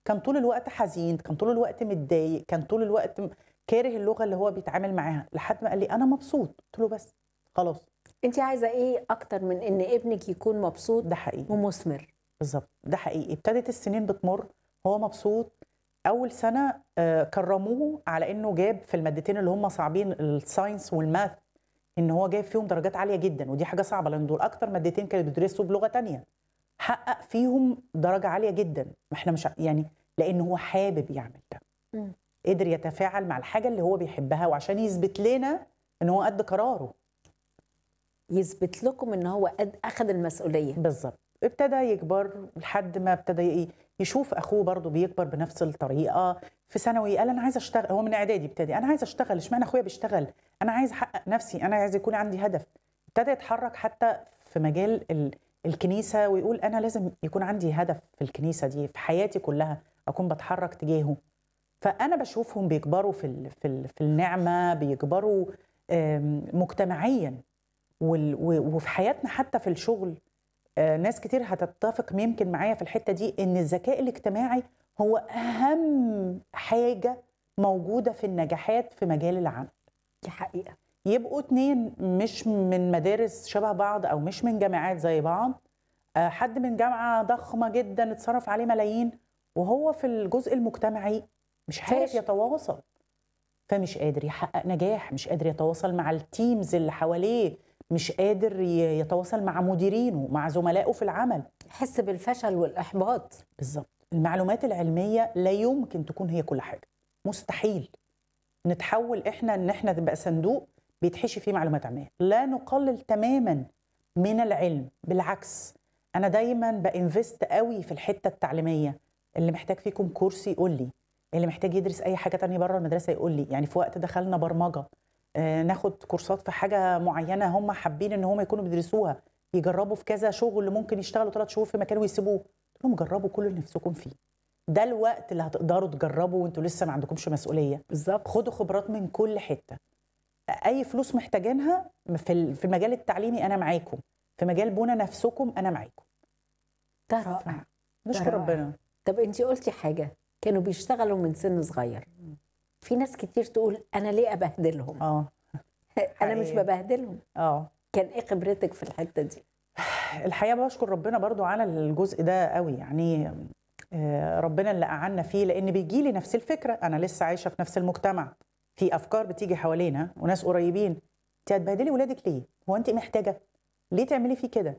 كان طول الوقت حزين كان طول الوقت متضايق كان طول الوقت م- كاره اللغه اللي هو بيتعامل معاها لحد ما قال لي انا مبسوط قلت له بس خلاص انت عايزه ايه اكتر من ان ابنك يكون مبسوط ده حقيقي ومثمر بالظبط ده حقيقي ابتدت السنين بتمر هو مبسوط اول سنه آه، كرموه على انه جاب في المادتين اللي هم صعبين الساينس والماث ان هو جايب فيهم درجات عاليه جدا ودي حاجه صعبه لان دول اكتر مادتين كانوا بيدرسوا بلغه تانية حقق فيهم درجه عاليه جدا ما احنا مش ع- يعني لان هو حابب يعمل ده مم. قدر يتفاعل مع الحاجه اللي هو بيحبها وعشان يثبت لنا ان هو قد قراره يثبت لكم ان هو قد اخذ المسؤوليه بالظبط ابتدى يكبر لحد ما ابتدى ي- يشوف اخوه برضه بيكبر بنفس الطريقه في ثانوي قال انا عايز اشتغل هو من اعدادي ابتدي انا عايز اشتغل اشمعنى اخويا بيشتغل انا عايز احقق نفسي انا عايز يكون عندي هدف ابتدى يتحرك حتى في مجال ال- الكنيسه ويقول انا لازم يكون عندي هدف في الكنيسه دي في حياتي كلها اكون بتحرك تجاهه فانا بشوفهم بيكبروا في ال- في ال- في النعمه بيكبروا آم، مجتمعيا وال- و- وفي حياتنا حتى في الشغل آه، ناس كتير هتتفق يمكن معايا في الحته دي ان الذكاء الاجتماعي هو اهم حاجه موجوده في النجاحات في مجال العمل دي حقيقه يبقوا اتنين مش من مدارس شبه بعض او مش من جامعات زي بعض آه، حد من جامعه ضخمه جدا اتصرف عليه ملايين وهو في الجزء المجتمعي مش عارف فاشل. يتواصل فمش قادر يحقق نجاح مش قادر يتواصل مع التيمز اللي حواليه مش قادر ي- يتواصل مع مديرينه مع زملائه في العمل حس بالفشل والاحباط بالظبط المعلومات العلميه لا يمكن تكون هي كل حاجه مستحيل نتحول احنا ان احنا تبقى صندوق بيتحشي فيه معلومات علميه لا نقلل تماما من العلم بالعكس انا دايما بانفست قوي في الحته التعليميه اللي محتاج فيكم كورس يقول لي اللي محتاج يدرس اي حاجه تانية بره المدرسه يقول لي يعني في وقت دخلنا برمجه آه، ناخد كورسات في حاجه معينه هم حابين ان هم يكونوا بيدرسوها يجربوا في كذا شغل ممكن يشتغلوا ثلاث شهور في مكان ويسيبوه قلت لهم جربوا كل اللي نفسكم فيه ده الوقت اللي هتقدروا تجربوا وانتوا لسه ما عندكمش مسؤوليه بالظبط خدوا خبرات من كل حته اي فلوس محتاجينها في ال- في المجال التعليمي انا معاكم في مجال بنى نفسكم انا معاكم ده رائع نشكر رائع. ربنا طب انت قلتي حاجه كانوا بيشتغلوا من سن صغير في ناس كتير تقول انا ليه ابهدلهم اه انا مش حقيقي. ببهدلهم اه كان ايه خبرتك في الحته دي الحقيقه بشكر ربنا برضو على الجزء ده قوي يعني آه، ربنا اللي أعنا فيه لان بيجي لي نفس الفكره انا لسه عايشه في نفس المجتمع في افكار بتيجي حوالينا وناس قريبين انت هتبهدلي ولادك ليه هو انت محتاجه ليه تعملي فيه كده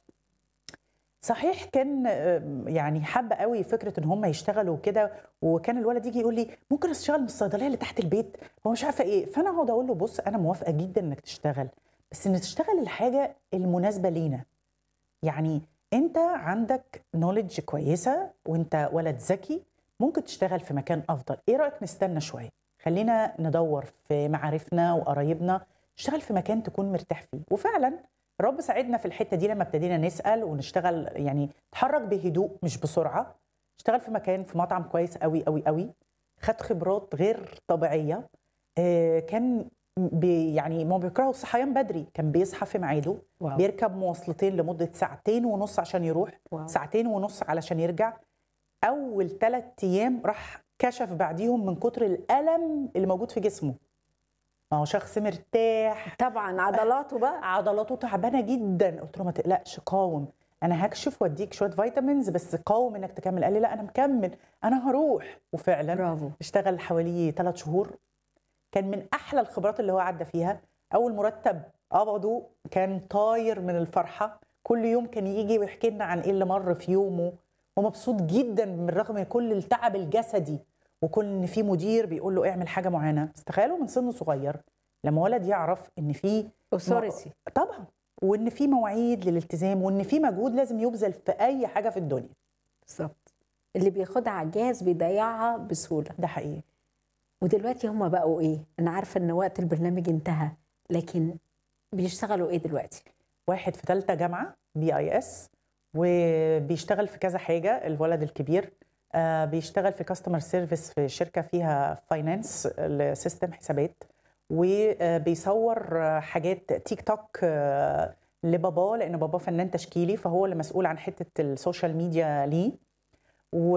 صحيح كان آه، يعني حابه قوي فكره ان هم يشتغلوا كده وكان الولد يجي يقول لي ممكن اشتغل من الصيدليه اللي تحت البيت هو مش عارفه ايه فانا اقعد اقول له بص انا موافقه جدا انك تشتغل بس ان تشتغل الحاجه المناسبه لينا يعني انت عندك نوليدج كويسه وانت ولد ذكي ممكن تشتغل في مكان افضل ايه رايك نستنى شويه خلينا ندور في معارفنا وقرايبنا نشتغل في مكان تكون مرتاح فيه وفعلا رب ساعدنا في الحته دي لما ابتدينا نسال ونشتغل يعني تحرك بهدوء مش بسرعه اشتغل في مكان في مطعم كويس قوي قوي قوي خد خبرات غير طبيعيه آه، كان بي يعني ما بيكرهوا الصحيان بدري كان بيصحى في ميعاده واو. بيركب مواصلتين لمده ساعتين ونص عشان يروح واو. ساعتين ونص علشان يرجع اول ثلاث ايام راح كشف بعديهم من كتر الالم اللي موجود في جسمه ما هو شخص مرتاح طبعا عضلاته بقى عضلاته تعبانه جدا قلت له ما تقلقش قاوم انا هكشف واديك شويه فيتامينز بس قاوم انك تكمل قال لي لا انا مكمل انا هروح وفعلا برافو اشتغل حوالي ثلاث شهور كان من احلى الخبرات اللي هو عدى فيها اول مرتب قبضه كان طاير من الفرحه كل يوم كان يجي ويحكي لنا عن ايه اللي مر في يومه ومبسوط جدا من رغم كل التعب الجسدي وكل ان في مدير بيقول له اعمل حاجه معينه بس تخيلوا من سن صغير لما ولد يعرف ان في اوثوريتي طبعا وان في مواعيد للالتزام وان في مجهود لازم يبذل في اي حاجه في الدنيا بالظبط اللي بياخدها على الجهاز بيضيعها بسهوله ده حقيقي ودلوقتي هم بقوا ايه انا عارفه ان وقت البرنامج انتهى لكن بيشتغلوا ايه دلوقتي واحد في ثالثه جامعه بي اي اس وبيشتغل في كذا حاجه الولد الكبير آه، بيشتغل في كاستمر سيرفيس في شركه فيها فاينانس سيستم حسابات وبيصور آه، حاجات تيك توك آه، لباباه لان باباه فنان تشكيلي فهو اللي مسؤول عن حته السوشيال ميديا ليه و